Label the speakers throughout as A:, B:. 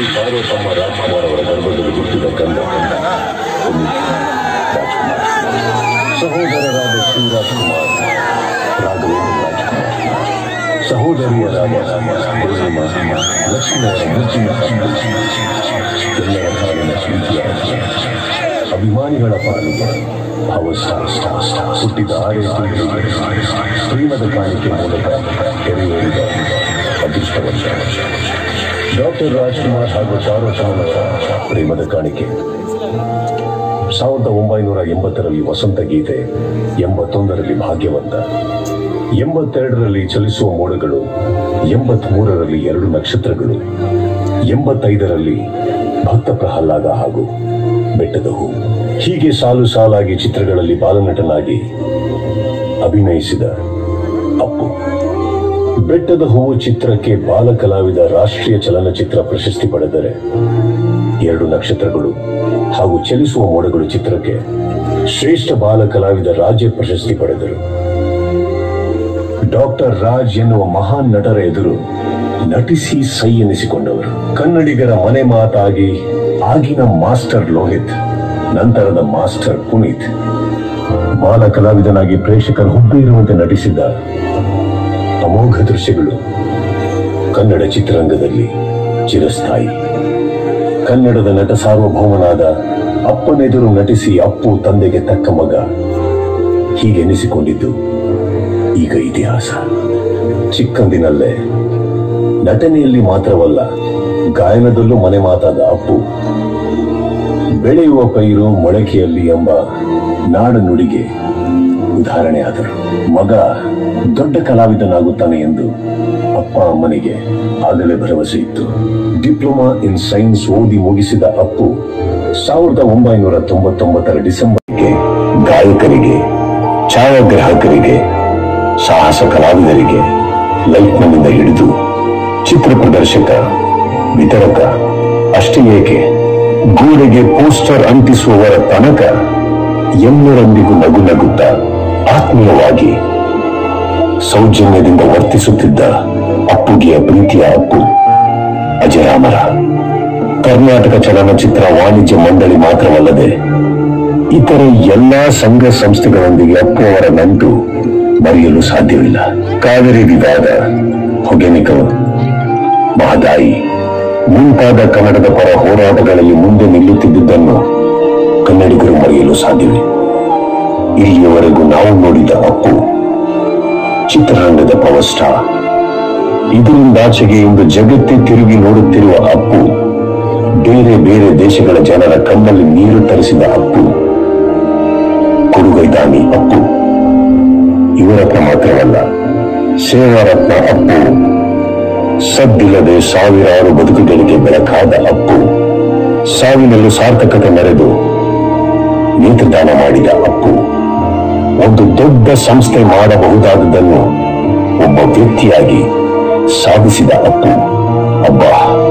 A: ಪಾರ್ವತಮ್ಮ ರಾಜ್ಕುಮಾರ್ ಅವರ ಗರ್ಭದಲ್ಲಿ ಹುಟ್ಟಿದ ಕಂದ ಪುನೀತ್ ರಾಜ್ಕುಮಾರ್ ಸಹೋದರರಾದ ಶಿವರಾಜ್ಕುಮಾರ್ ರಾಘವೇಂದ್ರ ರಾಜ್ಕುಮಾರ್ ಸಹೋದರಿಯರಾದ ಪೂರ್ಣಿಮಾ ಲಕ್ಷ್ಮಿ ಅವರ ಮುಚ್ಚಿನ ಎಲ್ಲರ ಕಾಲಿನ ಪ್ರೀತಿಯ ಅಭಿಮಾನಿಗಳ ಪಾಲಿಗೆ ಭಾವಸ್ಥ ಹುಟ್ಟಿದ ಆರೇ ತಿಂಗಳಿಗೆ ಪ್ರೇಮದ ಕಾಣಿಕೆ ಮೂಲಕ ತೆರೆಯುವುದ ಅದೃಷ್ಟವಂತ ಡಾಕ್ಟರ್ ರಾಜ್ಕುಮಾರ್ ಹಾಗೂ ಪಾರ್ವತಮ್ಮನವರ ಪ್ರೇಮದ ಕಾಣಿಕೆ ಸಾವಿರದ ಒಂಬೈನೂರ ಎಂಬತ್ತರಲ್ಲಿ ವಸಂತ ಗೀತೆ ಎಂಬತ್ತೊಂದರಲ್ಲಿ ಭಾಗ್ಯವಂತ ಎಂಬತ್ತೆರಡರಲ್ಲಿ ಚಲಿಸುವ ಮೋಡಗಳು ಎಂಬತ್ಮೂರರಲ್ಲಿ ಎರಡು ನಕ್ಷತ್ರಗಳು ಎಂಬತ್ತೈದರಲ್ಲಿ ಭಕ್ತ ಪ್ರಹ್ಲಾದ ಹಾಗೂ ಬೆಟ್ಟದ ಹೂ ಹೀಗೆ ಸಾಲು ಸಾಲಾಗಿ ಚಿತ್ರಗಳಲ್ಲಿ ಬಾಲನಟನಾಗಿ ಅಭಿನಯಿಸಿದ ಅಪ್ಪು ಬೆಟ್ಟದ ಹೂವು ಚಿತ್ರಕ್ಕೆ ಬಾಲ ಕಲಾವಿದ ರಾಷ್ಟ್ರೀಯ ಚಲನಚಿತ್ರ ಪ್ರಶಸ್ತಿ ಪಡೆದರೆ ಎರಡು ನಕ್ಷತ್ರಗಳು ಹಾಗೂ ಚಲಿಸುವ ಮೋಡಗಳು ಚಿತ್ರಕ್ಕೆ ಶ್ರೇಷ್ಠ ಬಾಲ ಕಲಾವಿದ ರಾಜ್ಯ ಪ್ರಶಸ್ತಿ ಪಡೆದರು ಡಾಕ್ಟರ್ ರಾಜ್ ಎನ್ನುವ ಮಹಾನ್ ನಟರ ಎದುರು ನಟಿಸಿ ಸೈ ಎನಿಸಿಕೊಂಡವರು ಕನ್ನಡಿಗರ ಮನೆ ಮಾತಾಗಿ ಆಗಿನ ಮಾಸ್ಟರ್ ಲೋಹಿತ್ ನಂತರದ ಮಾಸ್ಟರ್ ಪುನೀತ್ ಬಾಲ ಕಲಾವಿದನಾಗಿ ಪ್ರೇಕ್ಷಕರು ಹುಬ್ಬಿ ಇರುವಂತೆ ನಟಿಸಿದ ಅಮೋಘ ದೃಶ್ಯಗಳು ಕನ್ನಡ ಚಿತ್ರರಂಗದಲ್ಲಿ ಚಿರಸ್ಥಾಯಿ ಕನ್ನಡದ ನಟ ಸಾರ್ವಭೌಮನಾದ ಅಪ್ಪನೆದುರು ನಟಿಸಿ ಅಪ್ಪು ತಂದೆಗೆ ತಕ್ಕ ಮಗ ಹೀಗೆನಿಸಿಕೊಂಡಿದ್ದು ಈಗ ಇತಿಹಾಸ ಚಿಕ್ಕಂದಿನಲ್ಲೇ ನಟನೆಯಲ್ಲಿ ಮಾತ್ರವಲ್ಲ ಗಾಯನದಲ್ಲೂ ಮನೆ ಮಾತಾದ ಅಪ್ಪು ಬೆಳೆಯುವ ಪೈರು ಮೊಳಕೆಯಲ್ಲಿ ಎಂಬ ನಾಡ ನುಡಿಗೆ ಉದಾಹರಣೆ ಆದರು ಮಗ ದೊಡ್ಡ ಕಲಾವಿದನಾಗುತ್ತಾನೆ ಎಂದು ಅಪ್ಪ ಅಮ್ಮನಿಗೆ ಆಗಲೇ ಭರವಸೆ ಇತ್ತು ಡಿಪ್ಲೊಮಾ ಇನ್ ಸೈನ್ಸ್ ಓದಿ ಮುಗಿಸಿದ ಅಪ್ಪು ಸಾವಿರದ ಒಂಬೈನೂರ ತೊಂಬತ್ತೊಂಬತ್ತರ ಡಿಸೆಂಬರ್ಗೆ ಗಾಯಕರಿಗೆ ಛಾಯಾಗ್ರಾಹಕರಿಗೆ ಸಾಹಸ ಕಲಾವಿದರಿಗೆ ಲೈಟ್ಮನ್ನಿಂದ ಹಿಡಿದು ಚಿತ್ರ ಪ್ರದರ್ಶಕ ವಿತರಕ ಅಷ್ಟೇ ಏಕೆ ಗೋಡೆಗೆ ಪೋಸ್ಟರ್ ಅಂಟಿಸುವವರ ತನಕ ಎಲ್ಲರೊಂದಿಗೂ ನಗು ನಗುತ್ತಾ ಆತ್ಮೀಯವಾಗಿ ಸೌಜನ್ಯದಿಂದ ವರ್ತಿಸುತ್ತಿದ್ದ ಅಪ್ಪುಗೆಯ ಪ್ರೀತಿಯ ಅಪ್ಪು ಅಜರಾಮರ ಕರ್ನಾಟಕ ಚಲನಚಿತ್ರ ವಾಣಿಜ್ಯ ಮಂಡಳಿ ಮಾತ್ರವಲ್ಲದೆ ಇತರೆ ಎಲ್ಲಾ ಸಂಘ ಸಂಸ್ಥೆಗಳೊಂದಿಗೆ ಅಪ್ಪು ಅವರ ನಂಟು ಮರೆಯಲು ಸಾಧ್ಯವಿಲ್ಲ ಕಾವೇರಿ ವಿವಾದ ಹೊಗೆನಿಕಲ್ ಮಹದಾಯಿ ಮುಂತಾದ ಕನ್ನಡದ ಪರ ಹೋರಾಟಗಳಲ್ಲಿ ಮುಂದೆ ನಿಲ್ಲುತ್ತಿದ್ದುದನ್ನು ಕನ್ನಡಿಗರು ಮರೆಯಲು ಸಾಧ್ಯವೇ ಇಲ್ಲಿಯವರೆಗೂ ನಾವು ನೋಡಿದ ಅಪ್ಪು ಚಿತ್ರರಂಗದ ಪವರ್ ಸ್ಟಾರ್ ಇದರಿಂದಾಚೆಗೆ ಇಂದು ಜಗತ್ತೇ ತಿರುಗಿ ನೋಡುತ್ತಿರುವ ಅಪ್ಪು ಬೇರೆ ಬೇರೆ ದೇಶಗಳ ಜನರ ಕಣ್ಣಲ್ಲಿ ನೀರು ತರಿಸಿದ ಅಪ್ಪು ಕೊಡುಗೈದಾನಿ ಅಪ್ಪು ಇವರತ್ರ ಮಾತ್ರವಲ್ಲ ಸೇವಾರತ್ನ ಅಪ್ಪು ಸದ್ದಿಲ್ಲದೆ ಸಾವಿರಾರು ಬದುಕುಗಳಿಗೆ ಬೆಳಕಾದ ಅಪ್ಪು ಸಾವಿನಲ್ಲೂ ಸಾರ್ಥಕತೆ ಮೆರೆದು ನೇತ್ರದಾನ ಮಾಡಿದ ಅಪ್ಪು ಒಂದು ದೊಡ್ಡ ಸಂಸ್ಥೆ ಮಾಡಬಹುದಾದದನ್ನು ಒಬ್ಬ ವ್ಯಕ್ತಿಯಾಗಿ ಸಾಧಿಸಿದ ಅಪ್ಪು ಅಬ್ಬಾ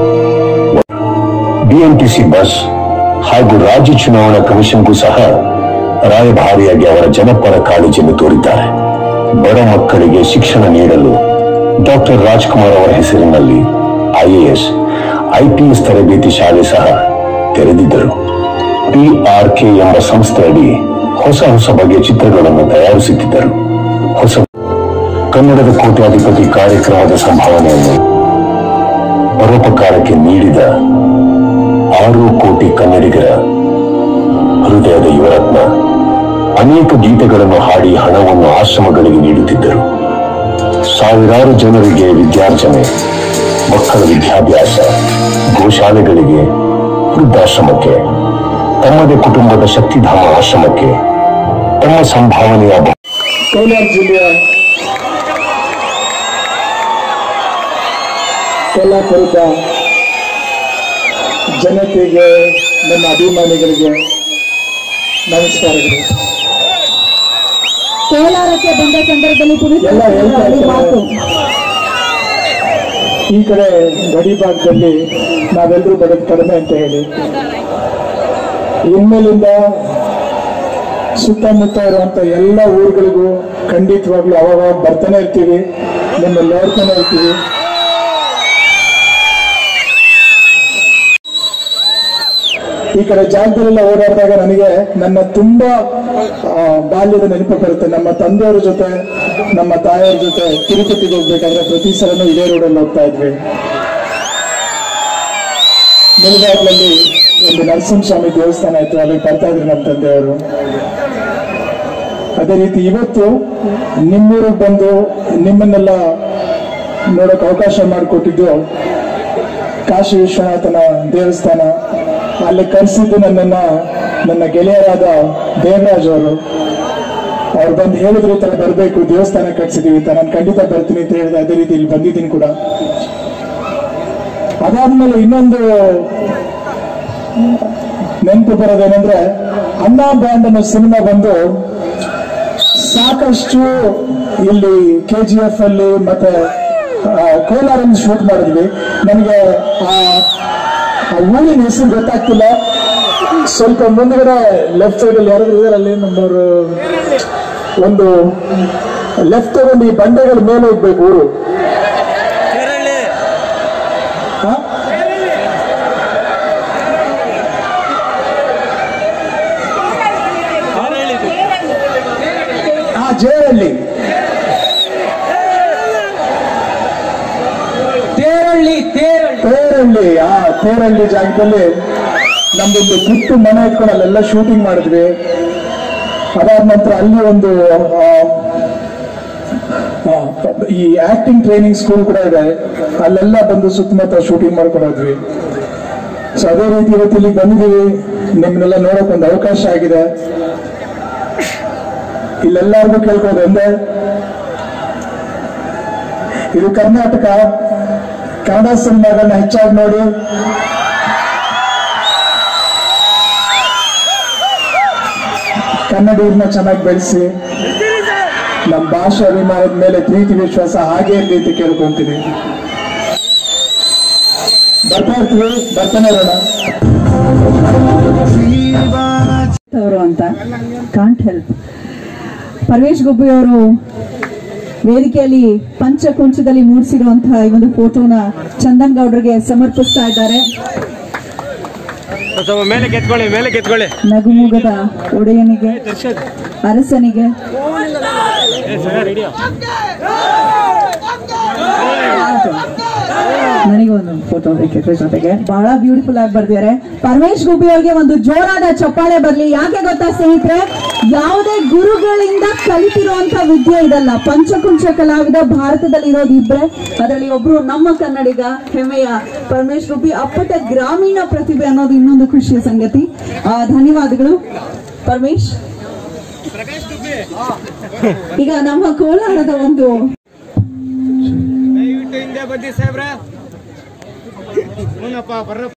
A: ಬಿಎಂಟಿಸಿ ಬಸ್ ಹಾಗೂ ರಾಜ್ಯ ಚುನಾವಣಾ ಕಮಿಷನ್ಗೂ ಸಹ ರಾಯಭಾರಿಯಾಗಿ ಅವರ ಜನಪರ ಕಾಳಜಿಯನ್ನು ತೋರಿದ್ದಾರೆ ಬಡ ಮಕ್ಕಳಿಗೆ ಶಿಕ್ಷಣ ನೀಡಲು ಡಾಕ್ಟರ್ ರಾಜ್ಕುಮಾರ್ ಅವರ ಹೆಸರಿನಲ್ಲಿ ಐಎಎಸ್ ಐಪಿಎಸ್ ತರಬೇತಿ ಶಾಲೆ ಸಹ ತೆರೆದಿದ್ದರು ಪಿಆರ್ಕೆ ಎಂಬ ಸಂಸ್ಥೆಯಡಿ ಹೊಸ ಹೊಸ ಬಗೆಯ ಚಿತ್ರಗಳನ್ನು ತಯಾರಿಸುತ್ತಿದ್ದರು ಹೊಸ ಕನ್ನಡದ ಕೋಟ್ಯಾಧಿಪತಿ ಕಾರ್ಯಕ್ರಮದ ಸಂಭಾವನೆಯನ್ನು ಪರೋಪಕಾರಕ್ಕೆ ನೀಡಿದ ಆರು ಕೋಟಿ ಕನ್ನಡಿಗರ ಹೃದಯದ ಯುವರತ್ನ ಅನೇಕ ಗೀತೆಗಳನ್ನು ಹಾಡಿ ಹಣವನ್ನು ಆಶ್ರಮಗಳಿಗೆ ನೀಡುತ್ತಿದ್ದರು ಸಾವಿರಾರು ಜನರಿಗೆ ವಿದ್ಯಾರ್ಜನೆ ಮಕ್ಕಳ ವಿದ್ಯಾಭ್ಯಾಸ ಗೋಶಾಲೆಗಳಿಗೆ ವೃದ್ಧಾಶ್ರಮಕ್ಕೆ ತಮ್ಮದೇ ಕುಟುಂಬದ ಶಕ್ತಿಧಾಮ ಆಶ್ರಮಕ್ಕೆ ತಮ್ಮ ಸಂಭಾವನೆಯ ಬ-
B: ಕೋಲಾರ ಜಿಲ್ಲೆಯ ಕೋಲಾಪುರದ ಜನತೆಗೆ ನನ್ನ ಅಭಿಮಾನಿಗಳಿಗೆ ನಮಸ್ಕಾರಗಳು
C: ಕೋಲಾರಕ್ಕೆ ಬಂದ ಸಂದರ್ಭದಲ್ಲಿ ಪುನೀತ್
B: ಎಲ್ಲ ಹೇಳ್ತಾ
C: ರಾಜ್ಕುಮಾರ್ ಅವರ ಮಾತು
B: ಈ ಕಡೆ ಗಡಿ ಭಾಗದಲ್ಲಿ ನಾವೆಲ್ಲರೂ ಬರೋದು ಕಡಿಮೆ ಅಂತ ಹೇಳಿ ಇನ್ಮೇಲಿಂದ ಸುತ್ತಮುತ್ತ ಇರುವಂತ ಎಲ್ಲ ಊರುಗಳಿಗೂ ಖಂಡಿತವಾಗ್ಲೂ ಅವಾಗ ಬರ್ತಾನೆ ಇರ್ತೀವಿ ನಿಮ್ಮಲ್ಲಿ ನೋಡ್ತಾನೆ ಇರ್ತೀವಿ ಈ ಕಡೆ ಜಾಗದಲ್ಲೆಲ್ಲ ಓಡಾಡಿದಾಗ ನನಗೆ ನನ್ನ ತುಂಬಾ ಆ, ಬಾಲ್ಯದ ನೆನಪು ಬರುತ್ತೆ ನಮ್ಮ ತಂದೆಯವ್ರ ಜೊತೆ ನಮ್ಮ ತಾಯಿಯವ್ರ ಜೊತೆ ತಿರುಪತಿಗೆ ಹೋಗ್ಬೇಕಾದ್ರೆ ಪ್ರತಿ ಸಲನೂ ಇದೇ ರೋಡಲ್ಲಿ ಹೋಗ್ತಾ ಇದ್ವಿ ಮುಳುಗಾಡ್ಲಲ್ಲಿ ಒಂದು ನರಸಿಂಹಸ್ವಾಮಿ ದೇವಸ್ಥಾನ ಇತ್ತು ಅಲ್ಲಿಗೆ ಬರ್ತಾ ಇದ್ರು ನಮ್ಮ ತಂದೆಯವರು ಅದೇ ರೀತಿ ಇವತ್ತು ನಿಮ್ಮೂರಿಗೆ ಬಂದು ನಿಮ್ಮನ್ನೆಲ್ಲ ನೋಡೋಕೆ ಅವಕಾಶ ಮಾಡಿಕೊಟ್ಟಿದ್ದು ಕಾಶಿ ವಿಶ್ವನಾಥನ ದೇವಸ್ಥಾನ ಅಲ್ಲಿ ಕರೆಸಿದ್ದು ನನ್ನನ್ನ ನನ್ನ ಗೆಳೆಯರಾದ ದೇವರಾಜ್ ಅವರು ಅವ್ರು ಬಂದು ಹೇಳಿದ್ರು ಈ ತರ ಬರಬೇಕು ದೇವಸ್ಥಾನ ಕಟ್ಸಿದೀವಿ ಅಂತ ನಾನು ಖಂಡಿತ ಬರ್ತೀನಿ ಅಂತ ಹೇಳಿದೆ ಅದೇ ರೀತಿ ಇಲ್ಲಿ ಬಂದಿದ್ದೀನಿ ಕೂಡ ಅದಾದ್ಮೇಲೆ ಇನ್ನೊಂದು ನೆನಪು ಬರೋದೇನೆಂದ್ರೆ ಅಣ್ಣ ಬ್ಯಾಂಡ್ ಅನ್ನೋ ಸಿನಿಮಾ ಬಂದು ಸಾಕಷ್ಟು ಇಲ್ಲಿ ಕೆ ಜಿ ಎಫ್ ಅಲ್ಲಿ ಮತ್ತೆ ಆ, ಕೋಲಾರಲ್ಲಿ ಶೂಟ್ ಮಾಡಿದ್ವಿ ನನಗೆ ಆ ಆ ಊರಿನ ಹೆಸರು ಗೊತ್ತಾಗ್ತಿಲ್ಲ ಸ್ವಲ್ಪ ಮುಂದ್ಗಡೆ ಲೆಫ್ಟ್ ಸೈಡ್ ಅಲ್ಲಿ ಯಾರಾದ್ರೂ ಇದಾರೆ ಅಲ್ಲಿ ನಮ್ಮವರು ಒಂದು ಲೆಫ್ಟ್ ತಗೊಂಡು ಈ ಬಂಡೆಗಳ ಮೇಲೆ ಹೋಗ್ಬೇಕು ಊರು ಹಾ? ಆ ಜೇರಳ್ಳಿ
D: ತೇರಳ್ಳಿ ತೇರಳ್ಳಿ
B: ತೇರಳ್ಳಿ ಆ ತೇರಳ್ಳಿ ಜಾಗದಲ್ಲಿ ನಮ್ದೊಂದು ಪುಟ್ಟು ಮನೆ ಇಟ್ಕೊಂಡು ಅಲ್ಲೆಲ್ಲ ಶೂಟಿಂಗ್ ಮಾಡಿದ್ವಿ ಅದಾದ ನಂತರ ಅಲ್ಲಿ ಒಂದು ಆ, ಆ, ಈ ಆಕ್ಟಿಂಗ್ ಟ್ರೈನಿಂಗ್ ಸ್ಕೂಲ್ ಕೂಡ ಇದೆ ಅಲ್ಲೆಲ್ಲ ಬಂದು ಸುತ್ತಮುತ್ತ ಶೂಟಿಂಗ್ ಮಾಡ್ಕೊಂಡು ಹೋದ್ವಿ ಸೊ ಅದೇ ರೀತಿ ಇವತ್ತು ಇಲ್ಲಿಗೆ ಬಂದಿದ್ದೀವಿ ನಿಮ್ಮನ್ನೆಲ್ಲ ನೋಡೋಕೆ ಒಂದು ಅವಕಾಶ ಆಗಿದೆ ಇಲ್ಲೆಲ್ಲರಿಗೂ ಕೇಳ್ಕೊಳ್ಳೋದು ಒಂದೇ ಇದು ಕರ್ನಾಟಕ ಕನ್ನಡ ಸಿನಿಮಾಗಳನ್ನ ಹೆಚ್ಚಾಗಿ ನೋಡಿ ಕನ್ನಡಿಗರನ್ನ ಚೆನ್ನಾಗಿ ಬೆಳೆಸಿ ನಮ್ಮ ಭಾಷೆ ಅಭಿಮಾನದ ಮೇಲೆ ಪ್ರೀತಿ ವಿಶ್ವಾಸ ಹಾಗೆ ಇರಲಿ ಅಂತ ಕೇಳ್ಕೊಂತೀನಿ ಬರ್ತಾ ಇರ್ತೀವಿ ಬರ್ತಾನೆ ಇರೋಣ
C: ಅವರು ಅಂತ ಕಾಂಟ್ ಹೆಲ್ಪ್ ಪರಮೇಶ್ ಗುಬ್ಬಿ ಅವರು ವೇದಿಕೆಯಲ್ಲಿ ಪಂಚಕುಂಚದಲ್ಲಿ ಮೂಡಿಸಿರುವಂತಹ ಈ ಒಂದು ಫೋಟೋನ ಚಂದನ್ ಗೌಡ್ರಿಗೆ ಸಮರ್ಪಿಸ್ತಾ ಇದ್ದಾರೆ
D: ಸ್ವಲ್ಪ ಮೇಲೆ ಕೆತ್ಕೊಳ್ಳಿ ಮೇಲೆ ಕೆತ್ಕೊಳ್ಳಿ
C: ನಗುಮುಗದ ಒಡೆಯನಿಗೆ ಅರಸನಿಗೆ ನನಗೆ ಒಂದು ಫೋಟೋ ಬೇಕಿದ್ರೆ ಜೊತೆಗೆ ಬಹಳ ಬ್ಯೂಟಿಫುಲ್ ಆಗಿ ಬರ್ದಿದ್ದಾರೆ ಪರಮೇಶ್ ಗುಬ್ಬಿ ಅವರಿಗೆ ಒಂದು ಜೋರಾದ ಚಪ್ಪಾಳೆ ಬರ್ಲಿ ಯಾಕೆ ಗೊತ್ತಾ ಸ್ನೇಹಿತರೆ ಯಾವುದೇ ಗುರುಗಳಿಂದ ಕಲಿತಿರುವಂತ ವಿದ್ಯೆ ಇದಲ್ಲ ಪಂಚಕುಂಚ ಕಲಾವಿದ ಭಾರತದಲ್ಲಿ ಇರೋದು ಇಬ್ರೆ ಅದರಲ್ಲಿ ಒಬ್ರು ನಮ್ಮ ಕನ್ನಡಿಗ ಹೆಮ್ಮೆಯ ಪರಮೇಶ್ ಗುಬ್ಬಿ ಅಪ್ಪಟ ಗ್ರಾಮೀಣ ಪ್ರತಿಭೆ ಅನ್ನೋದು ಇನ್ನೊಂದು ಖುಷಿಯ ಸಂಗತಿ ಆ, ಧನ್ಯವಾದಗಳು ಪರಮೇಶ್ ಈಗ ನಮ್ಮ ಕೋಲಾರದ ಒಂದು
D: ದಯವಿಟ್ಟು ಹಿಂದೆ ಬನ್ನಿ ಸಾಹೇಬ್ರ ಹ್ಞೂನಪ್ಪ ಬರ್ರಪ್ಪ